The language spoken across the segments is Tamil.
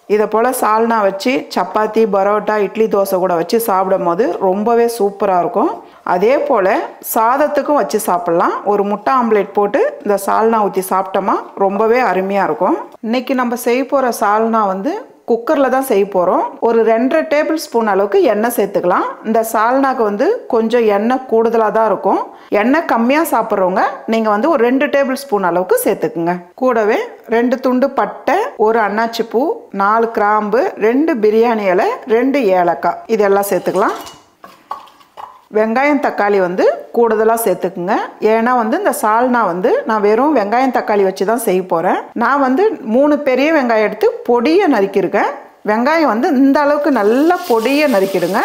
இதை போல் சால்னா வச்சு சப்பாத்தி பரோட்டா இட்லி தோசை கூட வச்சு சாப்பிடும் போது ரொம்பவே சூப்பராக இருக்கும் அதே போல் சாதத்துக்கும் வச்சு சாப்பிட்லாம் ஒரு முட்டை ஆம்லேட் போட்டு இந்த சால்னா ஊற்றி சாப்பிட்டோமா ரொம்பவே அருமையாக இருக்கும் இன்றைக்கி நம்ம செய்ய போகிற சால்னா வந்து குக்கரில் தான் செய்ய போகிறோம் ஒரு ரெண்டரை டேபிள் ஸ்பூன் அளவுக்கு எண்ணெய் சேர்த்துக்கலாம் இந்த சால்னாக்கு வந்து கொஞ்சம் எண்ணெய் கூடுதலாக தான் இருக்கும் எண்ணெய் கம்மியாக சாப்பிட்றவங்க நீங்கள் வந்து ஒரு ரெண்டு டேபிள் ஸ்பூன் அளவுக்கு சேர்த்துக்குங்க கூடவே ரெண்டு துண்டு பட்டை ஒரு அன்னாச்சி பூ நாலு கிராம்பு ரெண்டு பிரியாணி இலை ரெண்டு ஏலக்காய் இதெல்லாம் சேர்த்துக்கலாம் வெங்காயம் தக்காளி வந்து கூடுதலாக சேர்த்துக்குங்க ஏன்னா வந்து இந்த சால்னா வந்து நான் வெறும் வெங்காயம் தக்காளி வச்சு தான் செய்ய போகிறேன் நான் வந்து மூணு பெரிய வெங்காயம் எடுத்து பொடியை நறுக்கியிருக்கேன் வெங்காயம் வந்து இந்த அளவுக்கு நல்லா பொடியை நறுக்கிடுங்க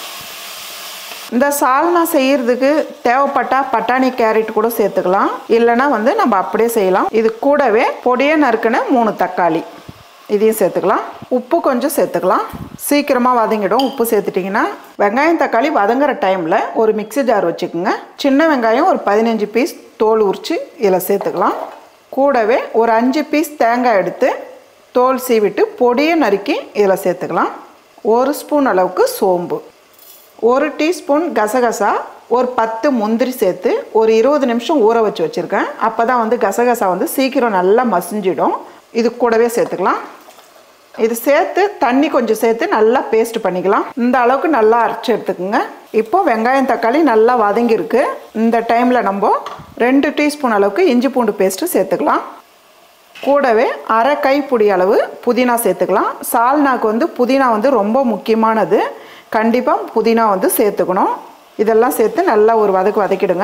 இந்த சால்னா செய்யறதுக்கு தேவைப்பட்டா பட்டாணி கேரட் கூட சேர்த்துக்கலாம் இல்லைன்னா வந்து நம்ம அப்படியே செய்யலாம் இது கூடவே பொடியை நறுக்கின மூணு தக்காளி இதையும் சேர்த்துக்கலாம் உப்பு கொஞ்சம் சேர்த்துக்கலாம் சீக்கிரமாக வதங்கிடும் உப்பு சேர்த்துட்டிங்கன்னா வெங்காயம் தக்காளி வதங்குற டைமில் ஒரு மிக்ஸி ஜார் வச்சுக்கோங்க சின்ன வெங்காயம் ஒரு பதினஞ்சு பீஸ் தோல் உரித்து இதில் சேர்த்துக்கலாம் கூடவே ஒரு அஞ்சு பீஸ் தேங்காய் எடுத்து தோல் சீவிட்டு பொடியை நறுக்கி இதில் சேர்த்துக்கலாம் ஒரு ஸ்பூன் அளவுக்கு சோம்பு ஒரு டீஸ்பூன் கசகசா ஒரு பத்து முந்திரி சேர்த்து ஒரு இருபது நிமிஷம் ஊற வச்சு வச்சுருக்கேன் அப்போ தான் வந்து கசகசா வந்து சீக்கிரம் நல்லா மசிஞ்சிடும் இது கூடவே சேர்த்துக்கலாம் இது சேர்த்து தண்ணி கொஞ்சம் சேர்த்து நல்லா பேஸ்ட் பண்ணிக்கலாம் இந்த அளவுக்கு நல்லா அரைச்சி எடுத்துக்கோங்க இப்போ வெங்காயம் தக்காளி நல்லா வதங்கியிருக்கு இந்த டைமில் நம்ம ரெண்டு டீஸ்பூன் அளவுக்கு இஞ்சி பூண்டு பேஸ்ட்டு சேர்த்துக்கலாம் கூடவே அரை கைப்பிடி அளவு புதினா சேர்த்துக்கலாம் சால்னாக்கு வந்து புதினா வந்து ரொம்ப முக்கியமானது கண்டிப்பாக புதினா வந்து சேர்த்துக்கணும் இதெல்லாம் சேர்த்து நல்லா ஒரு வதக்கு வதக்கிடுங்க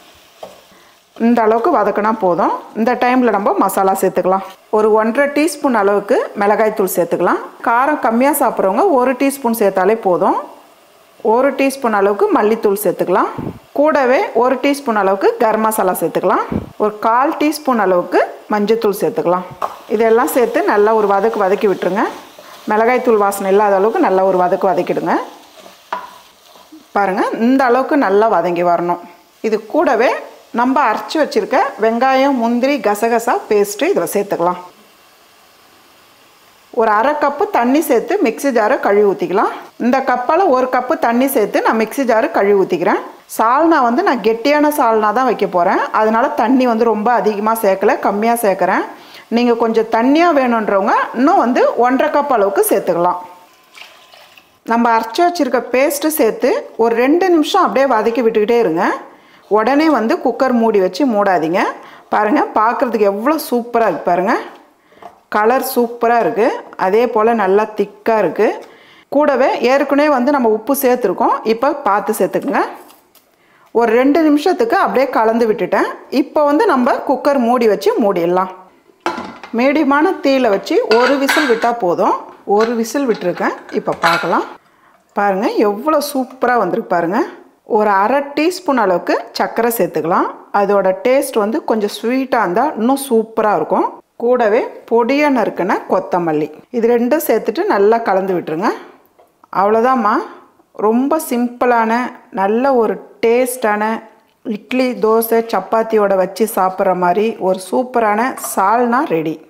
இந்த அளவுக்கு வதக்கினா போதும் இந்த டைமில் நம்ம மசாலா சேர்த்துக்கலாம் ஒரு ஒன்றரை டீஸ்பூன் அளவுக்கு மிளகாய்த்தூள் சேர்த்துக்கலாம் காரம் கம்மியாக சாப்பிட்றவங்க ஒரு டீஸ்பூன் சேர்த்தாலே போதும் ஒரு டீஸ்பூன் அளவுக்கு மல்லித்தூள் சேர்த்துக்கலாம் கூடவே ஒரு டீஸ்பூன் அளவுக்கு கரம் மசாலா சேர்த்துக்கலாம் ஒரு கால் டீஸ்பூன் அளவுக்கு மஞ்சத்தூள் சேர்த்துக்கலாம் இதெல்லாம் சேர்த்து நல்லா ஒரு வதக்கு வதக்கி விட்டுருங்க மிளகாய்த்தூள் வாசனை இல்லாத அளவுக்கு நல்லா ஒரு வதக்கு வதக்கிடுங்க பாருங்கள் இந்த அளவுக்கு நல்லா வதங்கி வரணும் இது கூடவே நம்ம அரைச்சி வச்சுருக்க வெங்காயம் முந்திரி கசகசா பேஸ்ட்டு இதில் சேர்த்துக்கலாம் ஒரு அரை கப்பு தண்ணி சேர்த்து மிக்ஸி ஜாரை கழுவி ஊற்றிக்கலாம் இந்த கப்பால் ஒரு கப்பு தண்ணி சேர்த்து நான் மிக்ஸி ஜாரு கழுவி ஊற்றிக்கிறேன் சால்னா வந்து நான் கெட்டியான சால்னா தான் வைக்க போகிறேன் அதனால தண்ணி வந்து ரொம்ப அதிகமாக சேர்க்கல கம்மியாக சேர்க்குறேன் நீங்கள் கொஞ்சம் தண்ணியாக வேணுன்றவங்க இன்னும் வந்து ஒன்றரை கப் அளவுக்கு சேர்த்துக்கலாம் நம்ம அரைச்சி வச்சுருக்க பேஸ்ட்டு சேர்த்து ஒரு ரெண்டு நிமிஷம் அப்படியே வதக்கி விட்டுக்கிட்டே இருங்க உடனே வந்து குக்கர் மூடி வச்சு மூடாதீங்க பாருங்கள் பார்க்குறதுக்கு எவ்வளோ சூப்பராக இருக்குது பாருங்கள் கலர் சூப்பராக இருக்குது அதே போல் நல்லா திக்காக இருக்குது கூடவே ஏற்கனவே வந்து நம்ம உப்பு சேர்த்துருக்கோம் இப்போ பார்த்து சேர்த்துக்குங்க ஒரு ரெண்டு நிமிஷத்துக்கு அப்படியே கலந்து விட்டுட்டேன் இப்போ வந்து நம்ம குக்கர் மூடி வச்சு மூடிடலாம் மீடியமான தீயில் வச்சு ஒரு விசில் விட்டால் போதும் ஒரு விசில் விட்டுருக்கேன் இப்போ பார்க்கலாம் பாருங்கள் எவ்வளோ சூப்பராக வந்திருக்கு பாருங்கள் ஒரு அரை டீஸ்பூன் அளவுக்கு சர்க்கரை சேர்த்துக்கலாம் அதோட டேஸ்ட் வந்து கொஞ்சம் ஸ்வீட்டாக இருந்தால் இன்னும் சூப்பராக இருக்கும் கூடவே பொடியாக நறுக்கின கொத்தமல்லி இது ரெண்டும் சேர்த்துட்டு நல்லா கலந்து விட்டுருங்க அவ்வளோதாம்மா ரொம்ப சிம்பிளான நல்ல ஒரு டேஸ்டான இட்லி தோசை சப்பாத்தியோட வச்சு சாப்பிட்ற மாதிரி ஒரு சூப்பரான சால்னா ரெடி